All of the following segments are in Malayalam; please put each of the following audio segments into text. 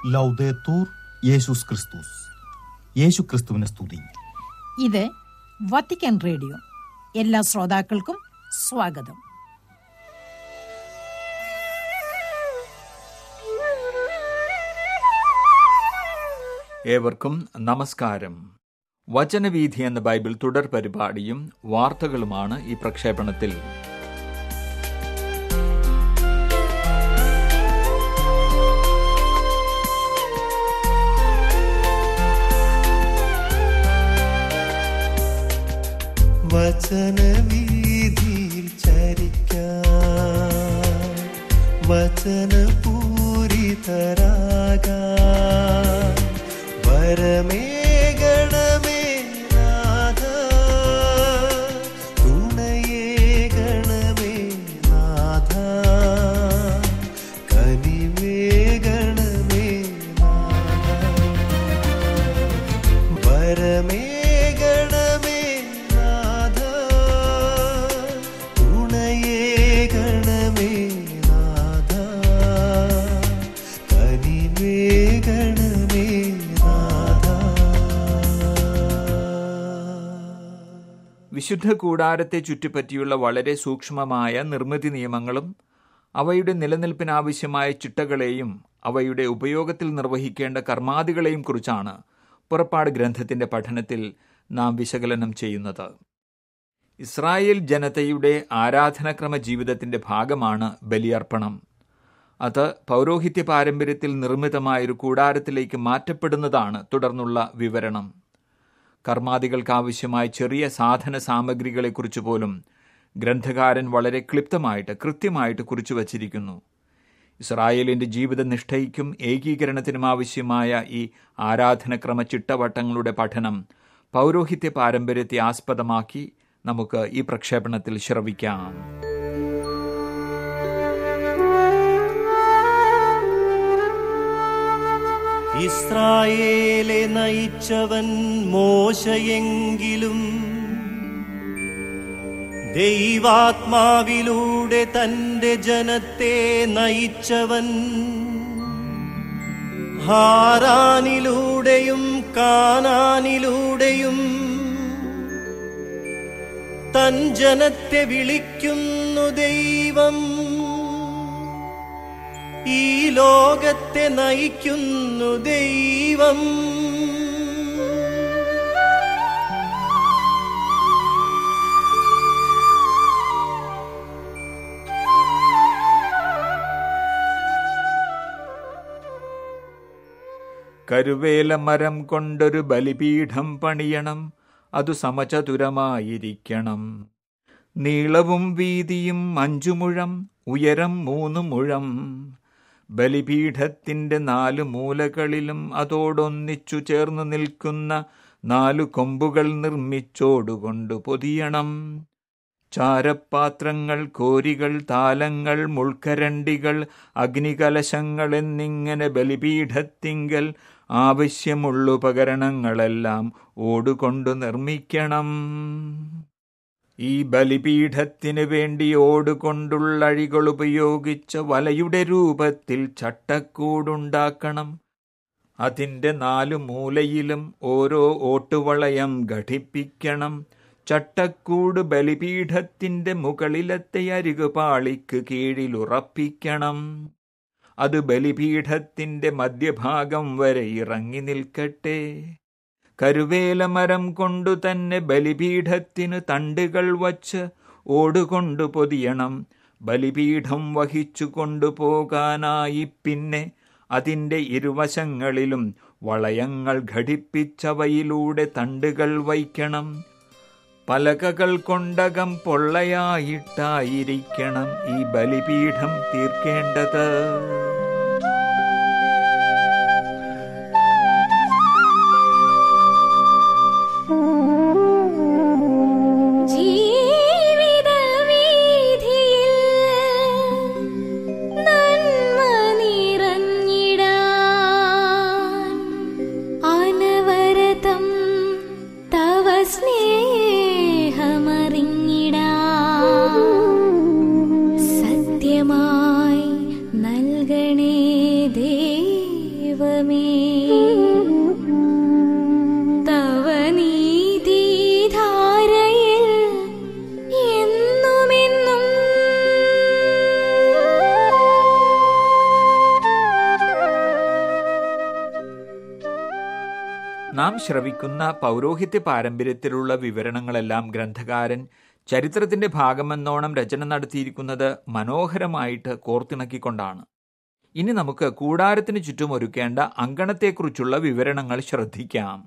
ലൗദേത്തൂർ യേശുസ് ക്രിസ്തുസ് യേശു ക്രിസ്തുവിനെ സ്തുതി ഇത് വത്തിക്കാൻ റേഡിയോ എല്ലാ ശ്രോതാക്കൾക്കും സ്വാഗതം ഏവർക്കും നമസ്കാരം വചനവീഥി എന്ന ബൈബിൾ തുടർ പരിപാടിയും വാർത്തകളുമാണ് ഈ പ്രക്ഷേപണത്തിൽ വചനവീതിയിൽ ചരിക്കാൻ വചനപൂരിതരാകാൻ വരമേകണമേ നാഥ തുണയേകണമേ നാഥ കനിവേകണമേ നാഥ വരമേകണമേ നാഥ തുണയേകണമേ നാഥ കനിവേകണമേ നാഥ വിശുദ്ധ കൂടാരത്തെ ചുറ്റിപ്പറ്റിയുള്ള വളരെ സൂക്ഷ്മമായ നിർമ്മിതി നിയമങ്ങളും അവയുടെ നിലനിൽപ്പിനാവശ്യമായ ചിട്ടകളെയും അവയുടെ ഉപയോഗത്തിൽ നിർവഹിക്കേണ്ട കർമാദികളെയും കുറിച്ചാണ് പുറപ്പാട് ഗ്രന്ഥത്തിന്റെ പഠനത്തിൽ നാം വിശകലനം ചെയ്യുന്നത് ഇസ്രായേൽ ജനതയുടെ ആരാധനക്രമ ജീവിതത്തിന്റെ ഭാഗമാണ് ബലിയർപ്പണം അത് പൗരോഹിത്യ പാരമ്പര്യത്തിൽ നിർമ്മിതമായൊരു കൂടാരത്തിലേക്ക് മാറ്റപ്പെടുന്നതാണ് തുടർന്നുള്ള വിവരണം കർമാദികൾക്കാവശ്യമായ ചെറിയ സാധന സാമഗ്രികളെക്കുറിച്ച് പോലും ഗ്രന്ഥകാരൻ വളരെ ക്ലിപ്തമായിട്ട് കൃത്യമായിട്ട് കുറിച്ചു വച്ചിരിക്കുന്നു ഇസ്രായേലിന്റെ ജീവിത നിഷ്ഠയ്ക്കും ഏകീകരണത്തിനും ആവശ്യമായ ഈ ആരാധനക്രമ ചിട്ടവട്ടങ്ങളുടെ പഠനം പൗരോഹിത്യ പാരമ്പര്യത്തെ ആസ്പദമാക്കി നമുക്ക് ഈ പ്രക്ഷേപണത്തിൽ ശ്രവിക്കാം ഇസ്രായേലെ നയിച്ചവൻ മോശയെങ്കിലും ദൈവാത്മാവിലൂടെ തന്റെ ജനത്തെ നയിച്ചവൻ ഹാരാനിലൂടെയും കാനാനിലൂടെയും തൻ ജനത്തെ വിളിക്കുന്നു ദൈവം ഈ ലോകത്തെ നയിക്കുന്നു ദൈവം കരുവേല മരം കൊണ്ടൊരു ബലിപീഠം പണിയണം അതു സമചതുരമായിരിക്കണം നീളവും വീതിയും അഞ്ചു മുഴം ഉയരം മൂന്ന് മുഴം ബലിപീഠത്തിന്റെ നാല് മൂലകളിലും അതോടൊന്നിച്ചു ചേർന്നു നിൽക്കുന്ന നാലു കൊമ്പുകൾ നിർമ്മിച്ചോടുകൊണ്ടു പൊതിയണം ചാരപ്പാത്രങ്ങൾ കോരികൾ താലങ്ങൾ മുൾക്കരണ്ടികൾ അഗ്നികലശങ്ങൾ എന്നിങ്ങനെ ബലിപീഠത്തിങ്കൽ ആവശ്യമുള്ള ഉപകരണങ്ങളെല്ലാം ഓടുകൊണ്ടു നിർമ്മിക്കണം ഈ ബലിപീഠത്തിന് വേണ്ടി ഓടുകൊണ്ടുള്ള അഴികൾ ഉപയോഗിച്ച് വലയുടെ രൂപത്തിൽ ചട്ടക്കൂടുണ്ടാക്കണം അതിന്റെ നാലു മൂലയിലും ഓരോ ഓട്ടുവളയം ഘടിപ്പിക്കണം ചട്ടക്കൂട് ബലിപീഠത്തിന്റെ മുകളിലത്തെ അരികുപാളിക്ക് കീഴിൽ ഉറപ്പിക്കണം അത് ബലിപീഠത്തിന്റെ മധ്യഭാഗം വരെ ഇറങ്ങി നിൽക്കട്ടെ കരുവേലമരം കൊണ്ടു തന്നെ ബലിപീഠത്തിന് തണ്ടുകൾ വച്ച് ഓടുകൊണ്ടു പൊതിയണം ബലിപീഠം വഹിച്ചു കൊണ്ടുപോകാനായി പിന്നെ അതിന്റെ ഇരുവശങ്ങളിലും വളയങ്ങൾ ഘടിപ്പിച്ചവയിലൂടെ തണ്ടുകൾ വയ്ക്കണം പലകകൾ കൊണ്ടകം പൊള്ളയായിട്ടായിരിക്കണം ഈ ബലിപീഠം തീർക്കേണ്ടത് ജീവിതവീഥിയിൽ നന്മ നിറഞ്ഞിടാൻ അനവരതം തവ സ്നേഹമറിഞ്ഞിടാൻ സത്യമായി നൽകണേ നാം ശ്രവിക്കുന്ന പൗരോഹിത്യ പാരമ്പര്യത്തിലുള്ള വിവരണങ്ങളെല്ലാം ഗ്രന്ഥകാരൻ ചരിത്രത്തിന്റെ ഭാഗമെന്നോണം രചന നടത്തിയിരിക്കുന്നത് മനോഹരമായിട്ട് കോർത്തിണക്കിക്കൊണ്ടാണ് ഇനി നമുക്ക് കൂടാരത്തിന് ചുറ്റും ഒരുക്കേണ്ട അങ്കണത്തെക്കുറിച്ചുള്ള വിവരണങ്ങൾ ശ്രദ്ധിക്കാം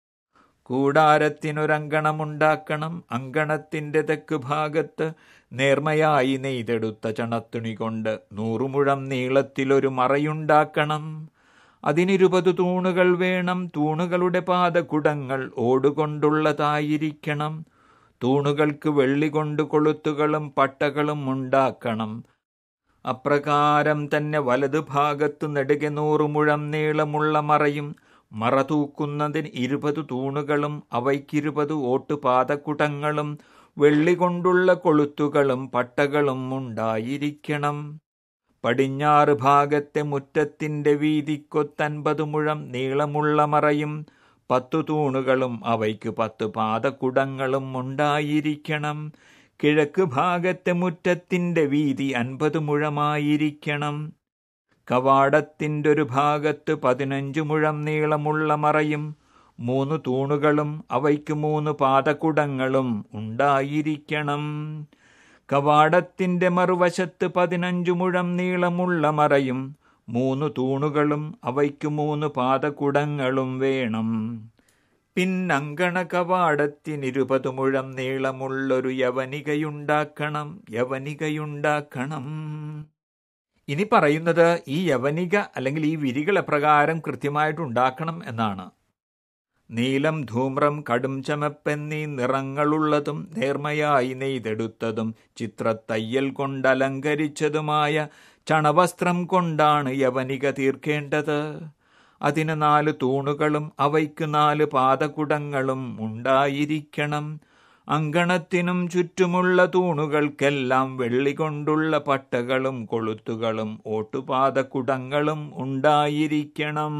കൂടാരത്തിനൊരങ്കണമുണ്ടാക്കണം അങ്കണത്തിന്റെ തെക്ക് ഭാഗത്ത് നേർമയായി നെയ്തെടുത്ത ചണത്തുണി കൊണ്ട് നൂറുമുഴം നീളത്തിലൊരു മറയുണ്ടാക്കണം അതിനിരുപത് തൂണുകൾ വേണം തൂണുകളുടെ പാദകുടങ്ങൾ ഓടുകൊണ്ടുള്ളതായിരിക്കണം തൂണുകൾക്ക് വെള്ളി കൊണ്ട് കൊളുത്തുകളും പട്ടകളും ഉണ്ടാക്കണം അപ്രകാരം തന്നെ വലതു ഭാഗത്തു നെടുകെ നൂറു മുഴം നീളമുള്ള മറയും മറ തൂക്കുന്നതിന് ഇരുപത് തൂണുകളും അവയ്ക്കിരുപത് ഓട്ടുപാതക്കുടങ്ങളും വെള്ളി കൊണ്ടുള്ള കൊളുത്തുകളും പട്ടകളും ഉണ്ടായിരിക്കണം പടിഞ്ഞാറ് ഭാഗത്തെ മുറ്റത്തിന്റെ വീതിക്കൊത്തൻപത് മുഴം നീളമുള്ള മറയും പത്തു തൂണുകളും അവയ്ക്ക് പത്ത് പാദക്കുടങ്ങളും ഉണ്ടായിരിക്കണം കിഴക്ക് ഭാഗത്തെ മുറ്റത്തിന്റെ വീതി അൻപത് മുഴമായിരിക്കണം കവാടത്തിൻ്റെ ഒരു ഭാഗത്ത് പതിനഞ്ച് മുഴം നീളമുള്ള മറയും മൂന്ന് തൂണുകളും അവയ്ക്ക് മൂന്ന് പാദകുടങ്ങളും ഉണ്ടായിരിക്കണം കവാടത്തിന്റെ മറുവശത്ത് പതിനഞ്ചു മുഴം നീളമുള്ള മറയും മൂന്ന് തൂണുകളും അവയ്ക്ക് മൂന്ന് പാദകുടങ്ങളും വേണം പിന്നങ്കണ കവാടത്തിനിരുപത് മുഴം നീളമുള്ളൊരു യവനികയുണ്ടാക്കണം യവനികയുണ്ടാക്കണം ഇനി പറയുന്നത് ഈ യവനിക അല്ലെങ്കിൽ ഈ വിരികൾ എപ്രകാരം കൃത്യമായിട്ട് ഉണ്ടാക്കണം എന്നാണ് നീലം ധൂമ്രം കടും ചമപ്പെന്നീ നിറങ്ങളുള്ളതും നേർമയായി നെയ്തെടുത്തതും ചിത്രത്തയ്യൽ കൊണ്ടലങ്കരിച്ചതുമായ ചണവസ്ത്രം കൊണ്ടാണ് യവനിക തീർക്കേണ്ടത് അതിന് നാല് തൂണുകളും അവയ്ക്ക് നാല് പാദകുടങ്ങളും ഉണ്ടായിരിക്കണം അങ്കണത്തിനും ചുറ്റുമുള്ള തൂണുകൾക്കെല്ലാം വെള്ളി കൊണ്ടുള്ള പട്ടകളും കൊളുത്തുകളും ഓട്ടുപാദക്കുടങ്ങളും ഉണ്ടായിരിക്കണം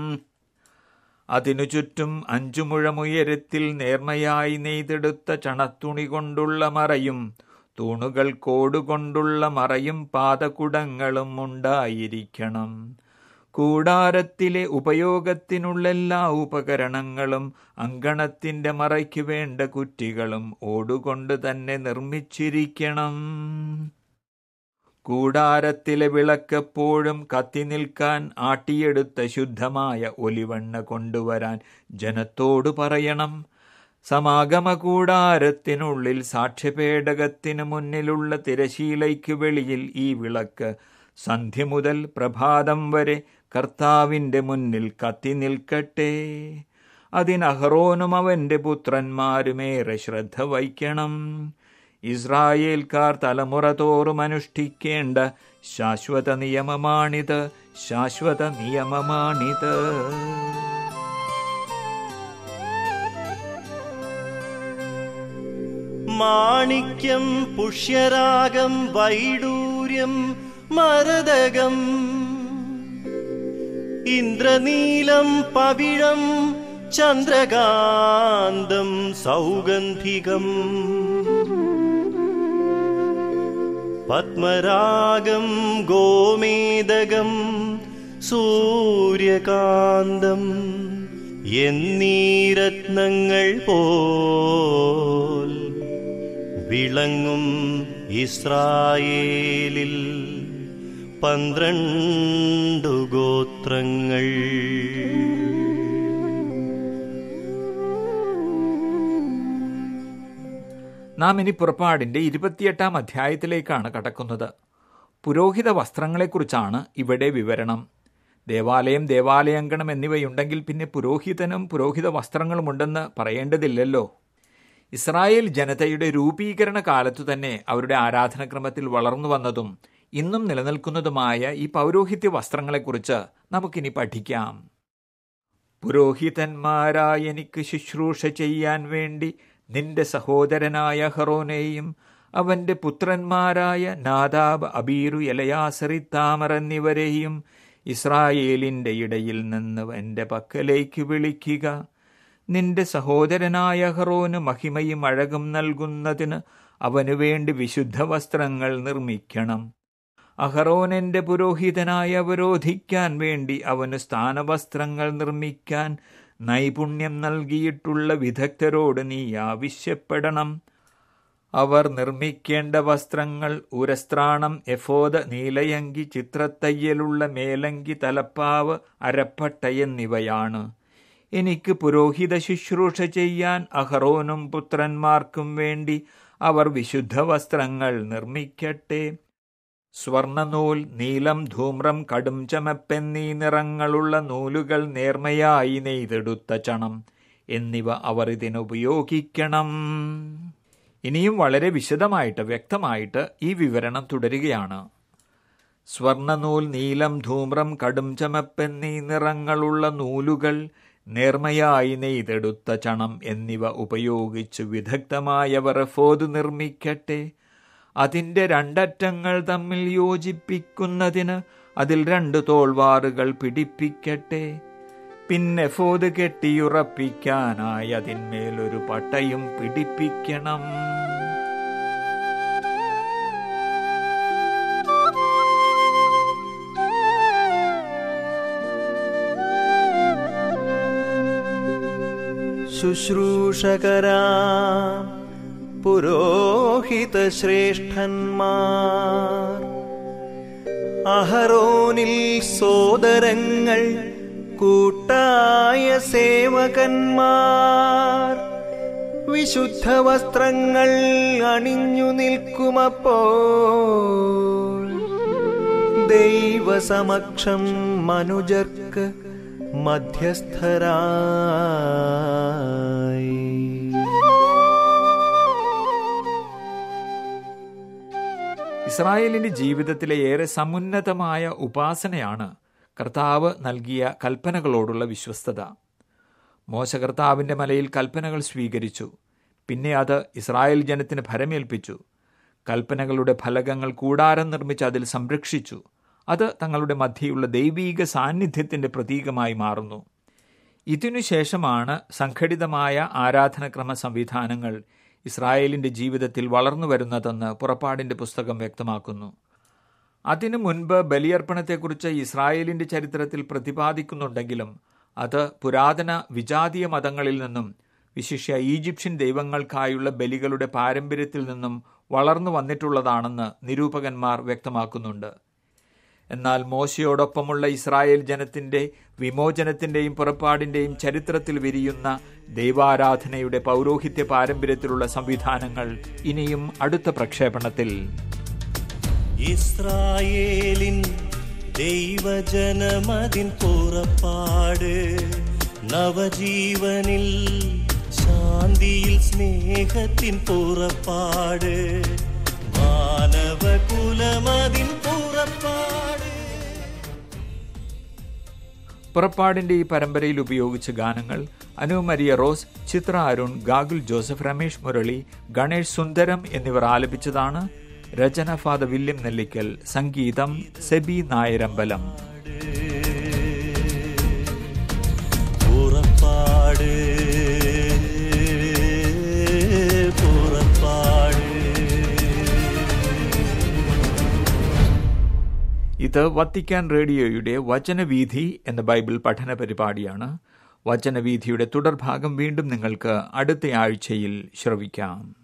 അതിനു ചുറ്റും അഞ്ചു മുഴമുയരത്തിൽ നേർമയായി നെയ്തെടുത്ത ചണത്തുണി കൊണ്ടുള്ള മറയും തൂണുകൾ കോടുകൊണ്ടുള്ള മറയും പാദകുടങ്ങളും ഉണ്ടായിരിക്കണം കൂടാരത്തിലെ ഉപയോഗത്തിനുള്ള എല്ലാ ഉപകരണങ്ങളും അങ്കണത്തിന്റെ മറയ്ക്ക് വേണ്ട കുറ്റികളും ഓടുകൊണ്ട് തന്നെ നിർമ്മിച്ചിരിക്കണം കൂടാരത്തിലെ വിളക്കെപ്പോഴും കത്തി നിൽക്കാൻ ആട്ടിയെടുത്ത ശുദ്ധമായ ഒലിവെണ്ണ കൊണ്ടുവരാൻ ജനത്തോട് പറയണം സമാഗമ കൂടാരത്തിനുള്ളിൽ സാക്ഷ്യപേടകത്തിന് മുന്നിലുള്ള തിരശീലയ്ക്ക് വെളിയിൽ ഈ വിളക്ക് സന്ധ്യ മുതൽ പ്രഭാതം വരെ കർത്താവിന്റെ മുന്നിൽ കത്തി നിൽക്കട്ടെ അതിനഹറോനും അവന്റെ പുത്രന്മാരുമേറെ ശ്രദ്ധ വയ്ക്കണം ഇസ്രായേൽക്കാർ തലമുറ തോറും അനുഷ്ഠിക്കേണ്ട ശാശ്വത നിയമമാണിത് ശാശ്വത നിയമമാണിത് മാണിക്യം പുഷ്യരാഗം വൈഡൂര്യം മരതകം ഇന്ദ്രനീലം പവിഴം ചന്ദ്രകാന്തം സൗഗന്ധികം പത്മരാഗം ഗോമേദകം സൂര്യകാന്തം എന്നീ രത്നങ്ങൾ പോൽ വിളങ്ങും ഇസ്രായേലിൽ പന്ത്രണ്ടു ഗോത്രങ്ങൾ നാം ഇനി പുറപ്പാടിന്റെ ഇരുപത്തിയെട്ടാം അധ്യായത്തിലേക്കാണ് കടക്കുന്നത് പുരോഹിത വസ്ത്രങ്ങളെക്കുറിച്ചാണ് ഇവിടെ വിവരണം ദേവാലയം ദേവാലയങ്കണം എന്നിവയുണ്ടെങ്കിൽ പിന്നെ പുരോഹിതനും പുരോഹിത വസ്ത്രങ്ങളുമുണ്ടെന്ന് പറയേണ്ടതില്ലല്ലോ ഇസ്രായേൽ ജനതയുടെ രൂപീകരണ കാലത്തു തന്നെ അവരുടെ ആരാധനക്രമത്തിൽ വളർന്നു വന്നതും ഇന്നും നിലനിൽക്കുന്നതുമായ ഈ പൗരോഹിത്യ വസ്ത്രങ്ങളെക്കുറിച്ച് നമുക്കിനി പഠിക്കാം പുരോഹിതന്മാരായ എനിക്ക് ശുശ്രൂഷ ചെയ്യാൻ വേണ്ടി നിന്റെ സഹോദരനായ ഹറോനെയും അവന്റെ പുത്രന്മാരായ നാദാബ് അബീറു എലയാസറി താമർ എന്നിവരെയും ഇസ്രായേലിന്റെ ഇടയിൽ നിന്ന് എന്റെ പക്കലേക്ക് വിളിക്കുക നിന്റെ സഹോദരനായ ഹറോന് മഹിമയും അഴകും നൽകുന്നതിന് അവനു വേണ്ടി വിശുദ്ധ വസ്ത്രങ്ങൾ നിർമ്മിക്കണം അഹറോനന്റെ പുരോഹിതനായി അവരോധിക്കാൻ വേണ്ടി അവന് സ്ഥാനവസ്ത്രങ്ങൾ നിർമ്മിക്കാൻ നൈപുണ്യം നൽകിയിട്ടുള്ള വിദഗ്ധരോട് നീ ആവശ്യപ്പെടണം അവർ നിർമ്മിക്കേണ്ട വസ്ത്രങ്ങൾ ഉരസ്ത്രാണം എഫോദ നീലയങ്കി ചിത്രത്തയ്യലുള്ള മേലങ്കി തലപ്പാവ് അരപ്പട്ട എന്നിവയാണ് എനിക്ക് പുരോഹിത ശുശ്രൂഷ ചെയ്യാൻ അഹറോനും പുത്രന്മാർക്കും വേണ്ടി അവർ വിശുദ്ധ വസ്ത്രങ്ങൾ നിർമ്മിക്കട്ടെ സ്വർണനൂൽ നീലം ധൂമ്രം കടും ചമപ്പെന്നീ നിറങ്ങളുള്ള നൂലുകൾ നേർമയായി നെയ്തെടുത്ത ചണം എന്നിവ അവർ ഇതിനുപയോഗിക്കണം ഇനിയും വളരെ വിശദമായിട്ട് വ്യക്തമായിട്ട് ഈ വിവരണം തുടരുകയാണ് സ്വർണനൂൽ നീലം ധൂമ്രം കടും ചമപ്പെന്നീ നിറങ്ങളുള്ള നൂലുകൾ നേർമയായി നെയ്തെടുത്ത ചണം എന്നിവ ഉപയോഗിച്ച് വിദഗ്ധമായവർ ഫോത് നിർമ്മിക്കട്ടെ അതിൻ്റെ രണ്ടറ്റങ്ങൾ തമ്മിൽ യോജിപ്പിക്കുന്നതിന് അതിൽ രണ്ട് തോൾവാറുകൾ പിടിപ്പിക്കട്ടെ പിന്നെ ഫോത് കെട്ടിയുറപ്പിക്കാനായി അതിന്മേലൊരു പട്ടയും പിടിപ്പിക്കണം ശുശ്രൂഷകരാ പുരോഹിതശ്രേഷ്ഠന്മാർ അഹറോനിൽ സോദരങ്ങൾ കൂട്ടായ സേവകന്മാർ വിശുദ്ധ വസ്ത്രങ്ങൾ അണിഞ്ഞു നിൽക്കുമപ്പോൾ ദൈവസമക്ഷം മനുജർക്ക് മധ്യസ്ഥരായി ഇസ്രായേലിന്റെ ജീവിതത്തിലെ ഏറെ സമുന്നതമായ ഉപാസനയാണ് കർത്താവ് നൽകിയ കൽപ്പനകളോടുള്ള വിശ്വസ്തത മോശ കർത്താവിന്റെ മലയിൽ കൽപ്പനകൾ സ്വീകരിച്ചു പിന്നെ അത് ഇസ്രായേൽ ജനത്തിന് ഭരമേൽപ്പിച്ചു കൽപ്പനകളുടെ ഫലകങ്ങൾ കൂടാരം നിർമ്മിച്ച് അതിൽ സംരക്ഷിച്ചു അത് തങ്ങളുടെ മധ്യയുള്ള ദൈവീക സാന്നിധ്യത്തിന്റെ പ്രതീകമായി മാറുന്നു ഇതിനുശേഷമാണ് സംഘടിതമായ ആരാധനക്രമ സംവിധാനങ്ങൾ ഇസ്രായേലിന്റെ ജീവിതത്തിൽ വളർന്നു വരുന്നതെന്ന് പുറപ്പാടിന്റെ പുസ്തകം വ്യക്തമാക്കുന്നു അതിനു മുൻപ് ബലിയർപ്പണത്തെക്കുറിച്ച് ഇസ്രായേലിന്റെ ചരിത്രത്തിൽ പ്രതിപാദിക്കുന്നുണ്ടെങ്കിലും അത് പുരാതന വിജാതീയ മതങ്ങളിൽ നിന്നും വിശിഷ്യ ഈജിപ്ഷ്യൻ ദൈവങ്ങൾക്കായുള്ള ബലികളുടെ പാരമ്പര്യത്തിൽ നിന്നും വളർന്നു വന്നിട്ടുള്ളതാണെന്ന് നിരൂപകന്മാർ വ്യക്തമാക്കുന്നുണ്ട് എന്നാൽ മോശയോടൊപ്പമുള്ള ഇസ്രായേൽ ജനത്തിന്റെ വിമോചനത്തിന്റെയും പുറപ്പാടിന്റെയും ചരിത്രത്തിൽ വിരിയുന്ന ദൈവാരാധനയുടെ പൗരോഹിത്യ പാരമ്പര്യത്തിലുള്ള സംവിധാനങ്ങൾ ഇനിയും അടുത്ത പ്രക്ഷേപണത്തിൽ ഇസ്രായേലിൻ ദൈവജനമതിൻ പുറപ്പാട് നവജീവനിൽ ശാന്തിയിൽ സ്നേഹത്തിൻ പുറപ്പാട് മാനവകുലമതിൻ പുറപ്പാട് പുറപ്പാടിന്റെ ഈ പരമ്പരയിൽ ഉപയോഗിച്ച ഗാനങ്ങൾ അനു മരിയ റോസ് ചിത്ര അരുൺ ഗാഗുൽ ജോസഫ് രമേഷ് മുരളി ഗണേഷ് സുന്ദരം എന്നിവർ ആലപിച്ചതാണ് രചന ഫാദർ വില്യം നെല്ലിക്കൽ സംഗീതം സെബി നായരമ്പലം പുറപ്പാട് പുറപ്പാട് ഇത് വത്തിക്കാൻ റേഡിയോയുടെ വചനവീഥി എന്ന ബൈബിൾ പഠന പരിപാടിയാണ് വചനവീഥിയുടെ തുടർഭാഗം വീണ്ടും നിങ്ങൾക്ക് അടുത്ത ആഴ്ചയിൽ ശ്രവിക്കാം